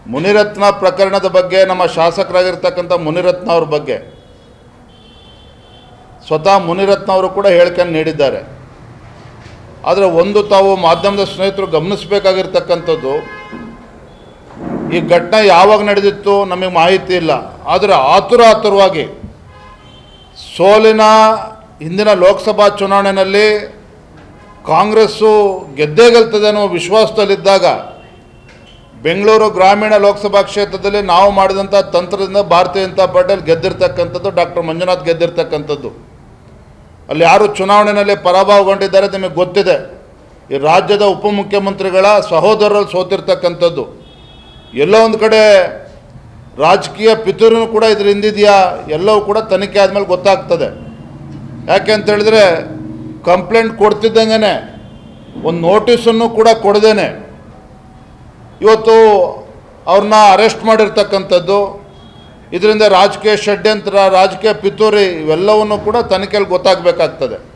ಮುನಿರತ್ನ ಪ್ರಕರಣದ ಬಗ್ಗೆ ನಮ್ಮ ಶಾಸಕರಾಗಿರ್ತಕ್ಕಂಥ ಮುನಿರತ್ನ ಅವ್ರ ಬಗ್ಗೆ ಸ್ವತಃ ಮುನಿರತ್ನ ಅವರು ಕೂಡ ಹೇಳಿಕೆಯನ್ನು ನೀಡಿದ್ದಾರೆ ಆದರೆ ಒಂದು ತಾವು ಮಾಧ್ಯಮದ ಸ್ನೇಹಿತರು ಗಮನಿಸಬೇಕಾಗಿರ್ತಕ್ಕಂಥದ್ದು ಈ ಘಟನೆ ಯಾವಾಗ ನಡೆದಿತ್ತು ನಮಗೆ ಮಾಹಿತಿ ಇಲ್ಲ ಆದರೆ ಆತುರ ಆತುರವಾಗಿ ಸೋಲಿನ ಹಿಂದಿನ ಲೋಕಸಭಾ ಚುನಾವಣೆಯಲ್ಲಿ ಕಾಂಗ್ರೆಸ್ಸು ಗೆದ್ದೇ ಗೆಲ್ತದೆ ಅನ್ನೋ ವಿಶ್ವಾಸದಲ್ಲಿದ್ದಾಗ ಬೆಂಗಳೂರು ಗ್ರಾಮೀಣ ಲೋಕಸಭಾ ಕ್ಷೇತ್ರದಲ್ಲಿ ನಾವು ಮಾಡಿದಂಥ ತಂತ್ರದಿಂದ ಭಾರತೀಯ ಜನತಾ ಪಾರ್ಟಿಯಲ್ಲಿ ಗೆದ್ದಿರ್ತಕ್ಕಂಥದ್ದು ಡಾಕ್ಟರ್ ಮಂಜುನಾಥ್ ಗೆದ್ದಿರ್ತಕ್ಕಂಥದ್ದು ಅಲ್ಲಿ ಯಾರು ಚುನಾವಣೆಯಲ್ಲಿ ಪರಾಭವಗೊಂಡಿದ್ದಾರೆ ನಿಮಗೆ ಗೊತ್ತಿದೆ ಈ ರಾಜ್ಯದ ಉಪಮುಖ್ಯಮಂತ್ರಿಗಳ ಸಹೋದರರಲ್ಲಿ ಸೋತಿರ್ತಕ್ಕಂಥದ್ದು ಎಲ್ಲೋ ಒಂದು ಕಡೆ ರಾಜಕೀಯ ಪಿತೂರಿನೂ ಕೂಡ ಇದ್ರ ಹಿಂದಿದೆಯಾ ಎಲ್ಲವೂ ಕೂಡ ತನಿಖೆ ಆದಮೇಲೆ ಗೊತ್ತಾಗ್ತದೆ ಯಾಕೆ ಅಂತ ಹೇಳಿದ್ರೆ ಕಂಪ್ಲೇಂಟ್ ಕೊಡ್ತಿದ್ದಂಗೆ ಒಂದು ನೋಟಿಸನ್ನು ಕೂಡ ಕೊಡದೇನೆ ಇವತ್ತು ಅವ್ರನ್ನ ಅರೆಸ್ಟ್ ಮಾಡಿರ್ತಕ್ಕಂಥದ್ದು ಇದರಿಂದ ರಾಜಕೀಯ ಷಡ್ಯಂತ್ರ ರಾಜಕೀಯ ಪಿತೂರಿ ಇವೆಲ್ಲವನ್ನು ಕೂಡ ತನಿಖೆಯಲ್ಲಿ ಗೊತ್ತಾಗಬೇಕಾಗ್ತದೆ